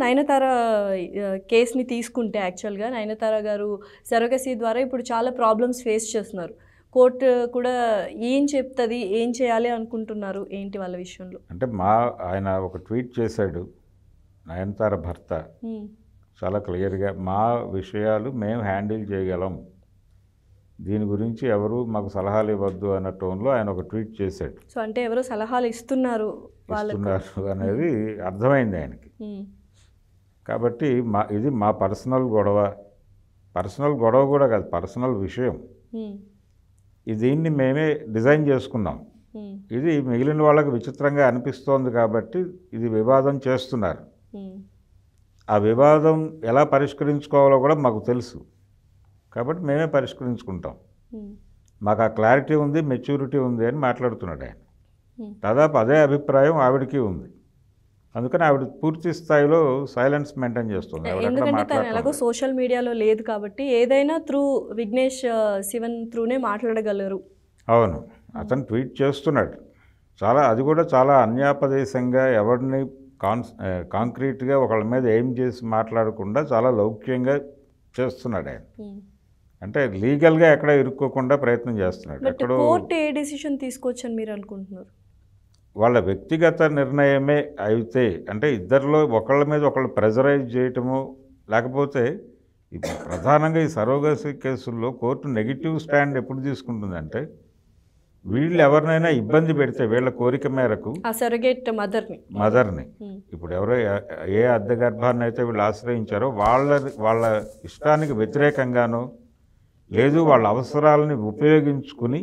నయనతార ఆ, కేసుని తీసుకుంటే యాక్చువల్గా నయనతార గారు సరోగసీ ద్వారా ఇప్పుడు చాలా ప్రాబ్లమ్స్ ఫేస్ చేస్తున్నారు కోర్టు కూడా ఏం చెప్తుంది ఏం చేయాలి అనుకుంటున్నారు ఏంటి వాళ్ళ విషయంలో అంటే మా ఆయన ఒక ట్వీట్ చేశాడు నయనతార భర్త ఉమ్, చాలా క్లియర్గా మా విషయాలు మేము హ్యాండిల్ చేయగలం దీని గురించి ఎవరు మాకు సలహాలు ఇవ్వద్దు అన్న టోన్లో ఆయన ఒక ట్వీట్ చేశాడు సో అంటే ఎవరో సలహాలు ఇస్తున్నారు వాళ్ళకు ఇస్తున్నారు అనేది అర్థమైంది ఆయనకి ఉమ్, కాబట్టి మా ఇది మా పర్సనల్ గొడవ పర్సనల్ గొడవ కూడా కాదు పర్సనల్ విషయం ఉమ్, ఇది దీన్ని మేమే డిజైన్ చేసుకున్నాం ఉమ్, ఇది మిగిలిన వాళ్ళకి విచిత్రంగా అనిపిస్తోంది కాబట్టి ఇది వివాదం చేస్తున్నారు ఉమ్, ఆ వివాదం ఎలా పరిష్కరించుకోవాలో కూడా మాకు తెలుసు కాబట్టి మేమే పరిష్కరించుకుంటాం ఉమ్, మాకు ఆ క్లారిటీ ఉంది మెచ్యూరిటీ ఉంది అని మాట్లాడుతున్నాడు ఆయన ఉమ్. దాదాపు అదే అభిప్రాయం ఆవిడకి ఉంది అందుకని ఆవిడ పూర్తి స్థాయిలో సైలెన్స్ మెయింటైన్ చేస్తుంది ఆవిడ ఎక్కడ ఎందుకంటే తను ఎలాగో మాట్లాడటం సోషల్ మీడియాలో లేదు కాబట్టి ఏదైనా త్రూ విఘ్నేష్ ఆ, శివన్ త్రూనే మాట్లాడగలరు అవును అతను ట్వీట్ చేస్తున్నాడు చాలా అది కూడా చాలా అన్యాపదేశంగా ఎవరిని కాన్ కాంక్రీట్గా ఒకళ్ళ మీద ఏం చేసి మాట్లాడకుండా చాలా లౌక్యంగా చేస్తున్నాడు ఆయన ఉమ్. అంటే లీగల్గా ఎక్కడ ఇరుక్కోకుండా ప్రయత్నం చేస్తున్నాడు బట్ ఎక్కడో కోర్టు ఏ డిసిషన్ తీసుకోవచ్చని మీరు అనుకుంటున్నారు వాళ్ళ వ్యక్తిగత నిర్ణయమే అయితే అంటే ఇద్దరిలో ఒకళ్ళ మీద ఒకళ్ళు ప్రెజరైజ్ చేయటము లేకపోతే ఇప్పుడు ప్రధానంగా ఈ సరోగసి కేసుల్లో కోర్టు నెగిటివ్ స్టాండ్ ఎప్పుడు తీసుకుంటుందంటే వీళ్ళు ఎవరినైనా ఇబ్బంది పెడితే వీళ్ళ కోరిక మేరకు ఆ సరగేట్ మదర్ని మదర్ని ఇప్పుడు ఎవరో ఏ- ఏ అద్దె గర్భాన్ని అయితే వీళ్ళు ఆశ్రయించారో వాళ్ళ వాళ్ళ ఇష్టానికి వ్యతిరేకంగానో లేదు వాళ్ళ అవసరాలని ఉపయోగించుకుని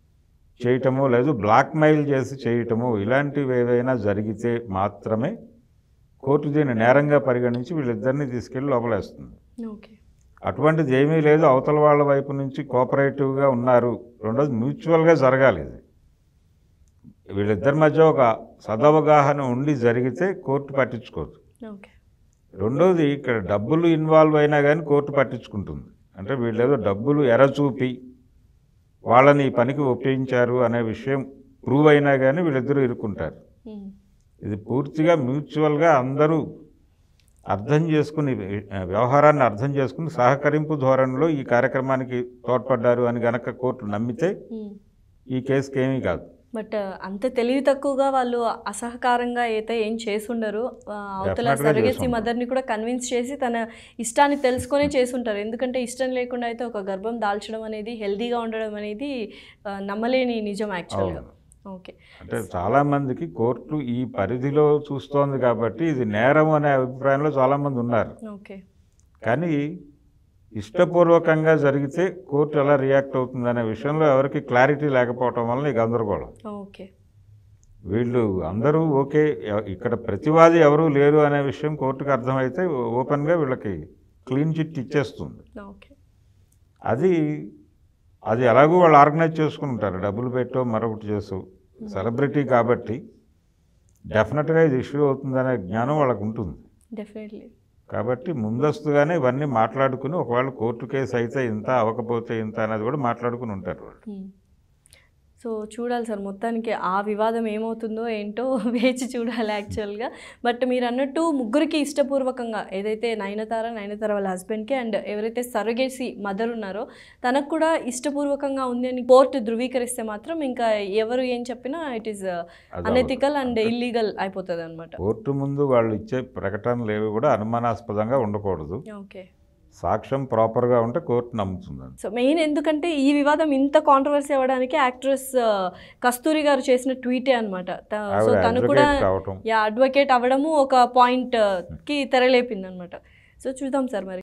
చేయటము లేదు బ్లాక్మెయిల్ చేసి చేయటము ఇలాంటివి ఏవైనా జరిగితే మాత్రమే కోర్టు దీన్ని నేరంగా పరిగణించి వీళ్ళిద్దరిని తీసుకెళ్ళి లోపలేస్తుంది ఓకే అటువంటిది ఏమీ లేదు అవతల వాళ్ళ వైపు నుంచి కోఆపరేటివ్గా ఉన్నారు రెండోది మ్యూచువల్గా జరగాలి ఇది వీళ్ళిద్దరి మధ్య ఒక సదవగాహన ఉండి జరిగితే కోర్టు పట్టించుకోదు ఓకే రెండోది ఇక్కడ డబ్బులు ఇన్వాల్వ్ అయినా కానీ కోర్టు పట్టించుకుంటుంది అంటే వీళ్ళేదో డబ్బులు ఎరచూపి వాళ్ళని ఈ పనికి ఒప్పించారు అనే విషయం ప్రూవ్ అయినా కానీ వీళ్ళిద్దరూ ఇరుక్కుంటారు ఇది పూర్తిగా మ్యూచువల్గా అందరూ అర్థం చేసుకుని ఆ, వ్యవహారాన్ని అర్థం చేసుకుని సహకరింపు ధోరణిలో ఈ కార్యక్రమానికి తోడ్పడ్డారు అని గనక కోర్టు నమ్మితే ఈ కేసుకి ఏమీ కాదు బట్ అంత తెలివి తక్కువగా వాళ్ళు అసహకారంగా అయితే ఏం చేసుండరు ఆ, అవతల Definitely సరగేసి చేసుండరు. మదర్ని కూడా కన్విన్స్ చేసి తన ఇష్టాన్ని తెలుసుకొనే చేసుంటారు ఎందుకంటే ఇష్టం లేకుండా అయితే ఒక గర్భం దాల్చడం అనేది హెల్దీగా ఉండడం అనేది ఆ, నమ్మలేని నిజం యాక్చువల్గా అవును. ఓకే అంటే చాలామందికి కోర్టు ఈ పరిధిలో చూస్తోంది కాబట్టి ఇది నేరం అనే అభిప్రాయంలో చాలామంది ఉన్నారు ఓకే కానీ ఇష్టపూర్వకంగా జరిగితే కోర్టు ఎలా రియాక్ట్ అవుతుందనే విషయంలో ఎవరికి క్లారిటీ లేకపోవటం వల్ల ఈ గందరగోళం ఓకే వీళ్ళు అందరూ ఓకే ఎ- ఇక్కడ ప్రతివాది ఎవరూ లేరు అనే విషయం కోర్టుకు అర్థమైతే ఓపెన్గా వీళ్ళకి క్లీన్ చిట్ ఇచ్చేస్తుంది ఓకే అది అది ఎలాగో వాళ్ళు ఆర్గనైజ్ చేసుకుంటారు డబ్బులు పెట్టో మరొకటి చేసో సెలబ్రిటీ కాబట్టి డెఫినెట్గా ఇది ఇష్యూ అవుతుందనే జ్ఞానం వాళ్ళకు ఉంటుంది డెఫినెట్లీ కాబట్టి ముందస్తుగానే ఇవన్నీ మాట్లాడుకుని ఒకవేళ కోర్టు కేసు అయితే ఇంత అవ్వకపోతే ఇంత అనేది కూడా మాట్లాడుకుని ఉంటారు వాళ్ళు సో చూడాలి సార్ మొత్తానికి ఆ వివాదం ఏమవుతుందో ఏంటో వేచి చూడాలి యాక్చువల్గా బట్ మీరు అన్నట్టు ముగ్గురికి ఇష్టపూర్వకంగా ఏదైతే నయనతార నయనతార వాళ్ళ హస్బెండ్కి అండ్ ఎవరైతే సరగేసి మదర్ ఉన్నారో తనకు కూడా ఇష్టపూర్వకంగా ఉంది అని కోర్టు ధృవీకరిస్తే మాత్రం ఇంకా ఎవరు ఏం చెప్పినా ఇట్ ఈస్ అది అనెథికల్ అండ్ ఇల్లీగల్ అయిపోతుంది అనమాట కోర్టు ముందు వాళ్ళు ఇచ్చే ప్రకటనలు ఏవి కూడా అనుమానాస్పదంగా ఉండకూడదు ఓకే సాక్ష్యం ప్రాపర్గా ఉంటే కోర్టు నమ్ముతుందని సో మెయిన్ ఎందుకంటే ఈ వివాదం ఇంత కాంట్రవర్సీ అవ్వడానికి యాక్ట్రెస్ కస్తూరి గారు చేసిన ట్వీటే అనమాట సో ఆవిడ తను కూడా అడ్వకేట్ కావటం యా అడ్వకేట్ అవ్వడము ఒక పాయింట్ కి తెరలేపింది అనమాట సో చూద్దాం సార్ మరి